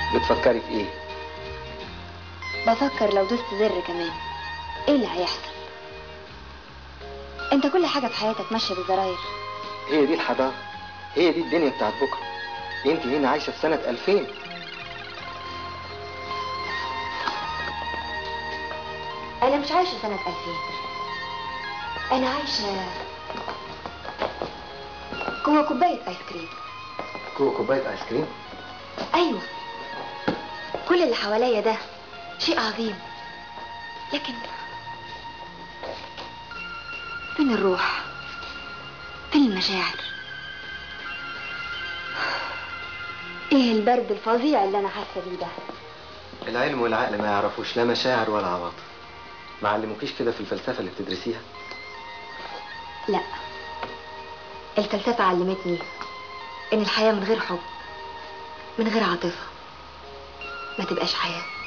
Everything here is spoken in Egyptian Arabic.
بتفكري في ايه بفكر لو دوست زر كمان ايه اللي هيحصل انت كل حاجة في حياتك ماشية بالزراير هي دي الحضاره هي دي الدنيا بتاعت بكره انت هنا عايشه في سنه 2000 انا مش عايشة سنة 2000 انا عايشة جوه كوباية ايس كريم جوه كوبايه ايس كريم ايوه كل اللي حواليا ده شيء عظيم لكن فين الروح فين المشاعر ايه البرد الفظيع اللي انا حاسه بيه ده العلم والعقل ما يعرفوش لا مشاعر ولا عواطف ما علموكيش كده في الفلسفه اللي بتدرسيها لا الفلسفه علمتني ان الحياه من غير حب من غير عاطفه ما تبقاش حياه